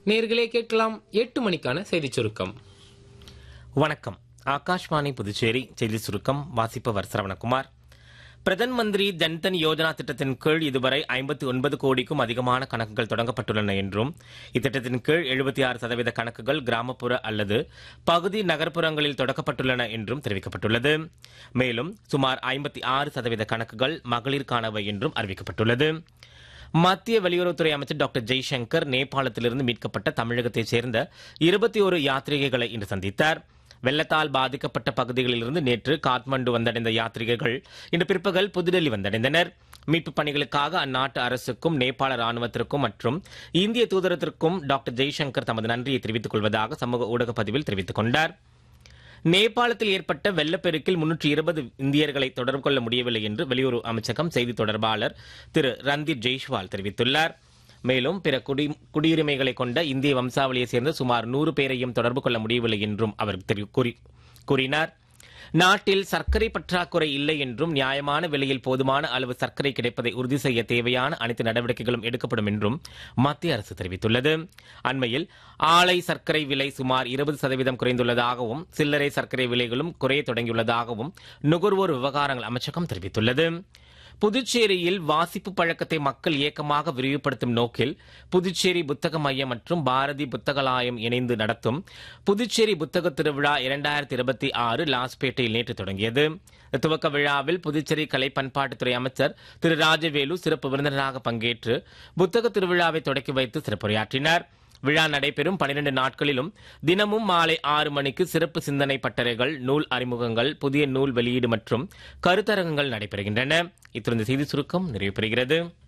நேர்களே கேட்கலாம் எட்டு மணிக்கான செய்திச் சுருக்கம் வணக்கம் ஆகாஷ்வாணி புதுச்சேரி செய்தி சுருக்கம் வாசிப்பவர் சரவணகுமார் பிரதன் மந்திரி ஜன்தன் யோஜனா திட்டத்தின் கீழ் இதுவரை ஐம்பத்தி ஒன்பது கோடிக்கும் அதிகமான கணக்குகள் தொடங்கப்பட்டுள்ளன என்றும் இத்திட்டத்தின் கீழ் எழுபத்தி ஆறு சதவீத கணக்குகள் கிராமப்புற அல்லது பகுதி நகர்ப்புறங்களில் தொடக்கப்பட்டுள்ளன என்றும் தெரிவிக்கப்பட்டுள்ளது மேலும் சுமார் ஐம்பத்தி ஆறு சதவீத கணக்குகள் மகளிருக்கானவை என்றும் அறிவிக்கப்பட்டுள்ளது மத்திய வெளியுறவுத்துறை அமைச்சர் டாக்டர் ஜெய்சங்கர் நேபாளத்திலிருந்து மீட்கப்பட்ட தமிழகத்தைச் சேர்ந்த இருபத்தி ஒரு யாத்ரீகைகளை இன்று சந்தித்தார் வெள்ளத்தால் பாதிக்கப்பட்ட பகுதிகளிலிருந்து நேற்று காத்மண்டு வந்தடைந்த யாத்ரீகர்கள் இன்று பிற்பகல் புதுடெல்லி வந்தடைந்தனர் மீட்புப் பணிகளுக்காக அந்நாட்டு அரசுக்கும் நேபாள ராணுவத்திற்கும் மற்றும் இந்திய தூதரத்திற்கும் டாக்டர் ஜெய்சங்கர் தமது நன்றியை தெரிவித்துக் கொள்வதாக சமூக ஊடக பதிவில் தெரிவித்துக் கொண்டார் நேபாளத்தில் ஏற்பட்ட வெள்ளப்பெருக்கில் முன்னூற்றி இருபது இந்தியர்களை தொடர்பு கொள்ள முடியவில்லை என்று வெளியுறவு அமைச்சகம் செய்தி தொடர்பாளர் திரு ரந்தீப் ஜெய்ஷ்வால் தெரிவித்துள்ளார் மேலும் பிற குடி குடியுரிமைகளை கொண்ட இந்திய வம்சாவளியை சேர்ந்த சுமார் நூறு பேரையும் தொடர்பு கொள்ள முடியவில்லை என்றும் அவர் தெரி- கூறி- கூறினார் நாட்டில் சர்க்கரை பற்றாக்குறை இல்லை என்றும் நியாயமான விலையில் போதுமான அளவு சர்க்கரை கிடைப்பதை உறுதி செய்ய தேவையான அனைத்து நடவடிக்கைகளும் எடுக்கப்படும் என்றும் மத்திய அரசு தெரிவித்துள்ளது அண்மையில் ஆலை சர்க்கரை விலை சுமார் இருபது சதவீதம் குறைந்துள்ளதாகவும் சில்லறை சர்க்கரை விலைகளும் குறைய தொடங்கியுள்ளதாகவும் நுகர்வோர் விவகாரங்கள் அமைச்சகம் தெரிவித்துள்ளது புதுச்சேரியில் வாசிப்பு பழக்கத்தை மக்கள் இயக்கமாக விரிவுபடுத்தும் நோக்கில் புதுச்சேரி புத்தக மையம் மற்றும் பாரதி புத்தகலாயம் இணைந்து நடத்தும் புதுச்சேரி புத்தக திருவிழா இரண்டாயிரத்தி இருபத்தி ஆறு லாஸ்பேட்டையில் நேற்று தொடங்கியது இந்த துவக்க விழாவில் புதுச்சேரி கலை பண்பாட்டுத்துறை அமைச்சர் திரு ராஜவேலு சிறப்பு விருந்தினராக பங்கேற்று புத்தக திருவிழாவை தொடக்கி வைத்து சிறப்புரையாற்றினார் விழா நடைபெறும் பனிரெண்டு நாட்களிலும் தினமும் மாலை ஆறு மணிக்கு சிறப்பு சிந்தனை பட்டறைகள் நூல் அறிமுகங்கள் புதிய நூல் வெளியீடு மற்றும் கருத்தரங்கங்கள் நடைபெறுகின்றன இத்துடன் இந்த செய்தி சுருக்கம் நிறைவு பெறுகிறது